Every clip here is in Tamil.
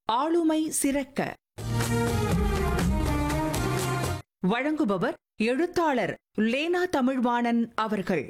ஆளுமை சிறக்க வழங்குபவர் எழுத்தாளர் லேனா தமிழ்வாணன் அவர்கள்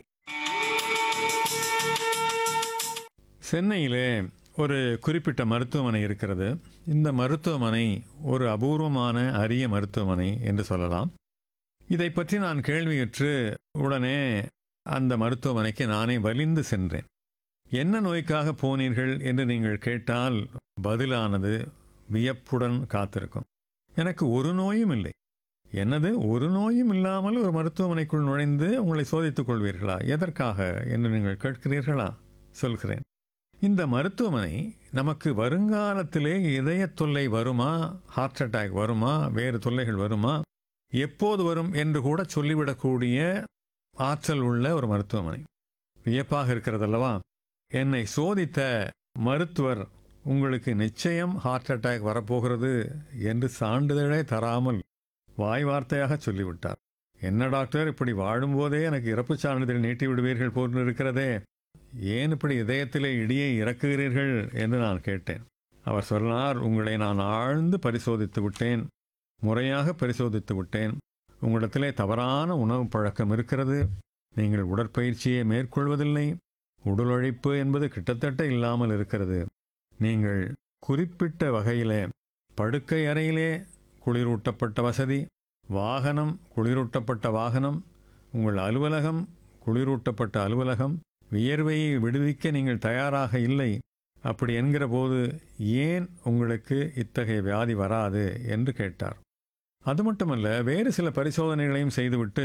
சென்னையிலே ஒரு குறிப்பிட்ட மருத்துவமனை இருக்கிறது இந்த மருத்துவமனை ஒரு அபூர்வமான அரிய மருத்துவமனை என்று சொல்லலாம் இதை பற்றி நான் கேள்வியுற்று உடனே அந்த மருத்துவமனைக்கு நானே வலிந்து சென்றேன் என்ன நோய்க்காக போனீர்கள் என்று நீங்கள் கேட்டால் பதிலானது வியப்புடன் காத்திருக்கும் எனக்கு ஒரு நோயும் இல்லை என்னது ஒரு நோயும் இல்லாமல் ஒரு மருத்துவமனைக்குள் நுழைந்து உங்களை சோதித்துக் கொள்வீர்களா எதற்காக என்று நீங்கள் கேட்கிறீர்களா சொல்கிறேன் இந்த மருத்துவமனை நமக்கு வருங்காலத்திலே இதய தொல்லை வருமா ஹார்ட் அட்டாக் வருமா வேறு தொல்லைகள் வருமா எப்போது வரும் என்று கூட சொல்லிவிடக்கூடிய ஆற்றல் உள்ள ஒரு மருத்துவமனை வியப்பாக இருக்கிறதல்லவா என்னை சோதித்த மருத்துவர் உங்களுக்கு நிச்சயம் ஹார்ட் அட்டாக் வரப்போகிறது என்று சான்றிதழே தராமல் வாய் வார்த்தையாக சொல்லிவிட்டார் என்ன டாக்டர் இப்படி வாழும்போதே எனக்கு இறப்பு சான்றிதழ் நீட்டி விடுவீர்கள் போன்று இருக்கிறதே ஏன் இப்படி இதயத்திலே இடியை இறக்குகிறீர்கள் என்று நான் கேட்டேன் அவர் சொன்னார் உங்களை நான் ஆழ்ந்து பரிசோதித்து விட்டேன் முறையாக பரிசோதித்து விட்டேன் உங்களிடத்திலே தவறான உணவு பழக்கம் இருக்கிறது நீங்கள் உடற்பயிற்சியை மேற்கொள்வதில்லை உடல் உழைப்பு என்பது கிட்டத்தட்ட இல்லாமல் இருக்கிறது நீங்கள் குறிப்பிட்ட வகையிலே படுக்கை அறையிலே குளிரூட்டப்பட்ட வசதி வாகனம் குளிரூட்டப்பட்ட வாகனம் உங்கள் அலுவலகம் குளிரூட்டப்பட்ட அலுவலகம் வியர்வையை விடுவிக்க நீங்கள் தயாராக இல்லை அப்படி என்கிற போது ஏன் உங்களுக்கு இத்தகைய வியாதி வராது என்று கேட்டார் அது மட்டுமல்ல வேறு சில பரிசோதனைகளையும் செய்துவிட்டு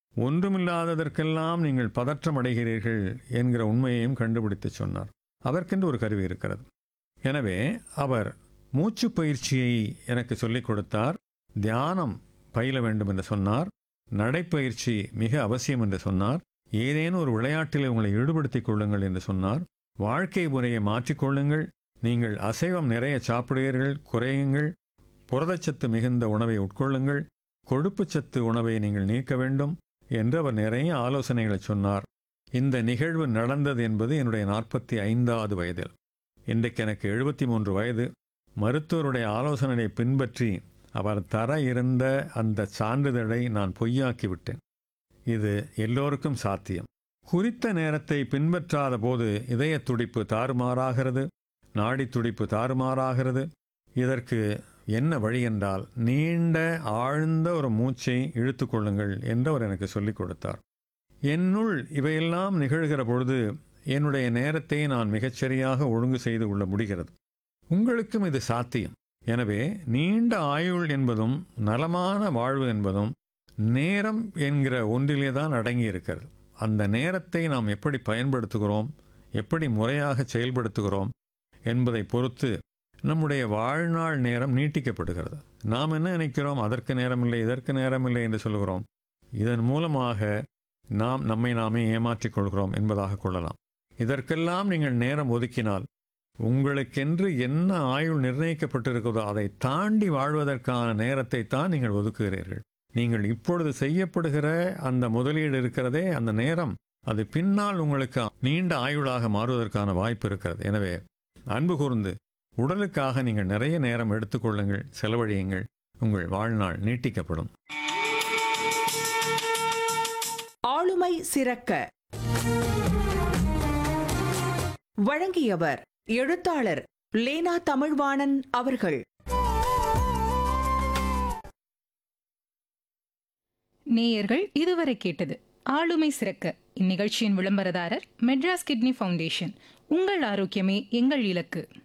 ஒன்றுமில்லாததற்கெல்லாம் நீங்கள் பதற்றம் அடைகிறீர்கள் என்கிற உண்மையையும் கண்டுபிடித்து சொன்னார் அதற்கென்று ஒரு கருவி இருக்கிறது எனவே அவர் மூச்சு பயிற்சியை எனக்கு சொல்லிக் கொடுத்தார் தியானம் பயில வேண்டும் என்று சொன்னார் நடைப்பயிற்சி மிக அவசியம் என்று சொன்னார் ஏதேனும் ஒரு விளையாட்டில் உங்களை ஈடுபடுத்திக் கொள்ளுங்கள் என்று சொன்னார் வாழ்க்கை முறையை மாற்றிக்கொள்ளுங்கள் நீங்கள் அசைவம் நிறைய சாப்பிடுவீர்கள் குறையுங்கள் புரதச்சத்து மிகுந்த உணவை உட்கொள்ளுங்கள் கொழுப்புச்சத்து உணவை நீங்கள் நீக்க வேண்டும் என்று அவர் நிறைய ஆலோசனைகளை சொன்னார் இந்த நிகழ்வு நடந்தது என்பது என்னுடைய நாற்பத்தி ஐந்தாவது வயதில் இன்றைக்கு எனக்கு எழுபத்தி மூன்று வயது மருத்துவருடைய ஆலோசனையை பின்பற்றி அவர் தர இருந்த அந்த சான்றிதழை நான் பொய்யாக்கி விட்டேன் இது எல்லோருக்கும் சாத்தியம் குறித்த நேரத்தை பின்பற்றாத போது இதய துடிப்பு தாறுமாறாகிறது நாடி துடிப்பு தாறுமாறாகிறது இதற்கு என்ன வழி என்றால் நீண்ட ஆழ்ந்த ஒரு மூச்சை இழுத்து கொள்ளுங்கள் என்று அவர் எனக்கு சொல்லிக் கொடுத்தார் என்னுள் இவையெல்லாம் நிகழ்கிற பொழுது என்னுடைய நேரத்தை நான் மிகச்சரியாக ஒழுங்கு செய்து கொள்ள முடிகிறது உங்களுக்கும் இது சாத்தியம் எனவே நீண்ட ஆயுள் என்பதும் நலமான வாழ்வு என்பதும் நேரம் என்கிற ஒன்றிலே தான் அடங்கி இருக்கிறது அந்த நேரத்தை நாம் எப்படி பயன்படுத்துகிறோம் எப்படி முறையாக செயல்படுத்துகிறோம் என்பதை பொறுத்து நம்முடைய வாழ்நாள் நேரம் நீட்டிக்கப்படுகிறது நாம் என்ன நினைக்கிறோம் அதற்கு நேரமில்லை இதற்கு நேரமில்லை என்று சொல்கிறோம் இதன் மூலமாக நாம் நம்மை நாமே ஏமாற்றிக் கொள்கிறோம் என்பதாக கொள்ளலாம் இதற்கெல்லாம் நீங்கள் நேரம் ஒதுக்கினால் உங்களுக்கென்று என்ன ஆயுள் நிர்ணயிக்கப்பட்டிருக்கிறதோ அதை தாண்டி வாழ்வதற்கான நேரத்தை தான் நீங்கள் ஒதுக்குகிறீர்கள் நீங்கள் இப்பொழுது செய்யப்படுகிற அந்த முதலீடு இருக்கிறதே அந்த நேரம் அது பின்னால் உங்களுக்கு நீண்ட ஆயுளாக மாறுவதற்கான வாய்ப்பு இருக்கிறது எனவே அன்பு கூர்ந்து உடலுக்காக நீங்கள் நிறைய நேரம் எடுத்துக்கொள்ளுங்கள் செலவழியுங்கள் உங்கள் வாழ்நாள் நீட்டிக்கப்படும் ஆளுமை சிறக்க வழங்கியவர் எழுத்தாளர் லேனா தமிழ்வாணன் அவர்கள் நேயர்கள் இதுவரை கேட்டது ஆளுமை சிறக்க இந்நிகழ்ச்சியின் விளம்பரதாரர் மெட்ராஸ் கிட்னி ஃபவுண்டேஷன் உங்கள் ஆரோக்கியமே எங்கள் இலக்கு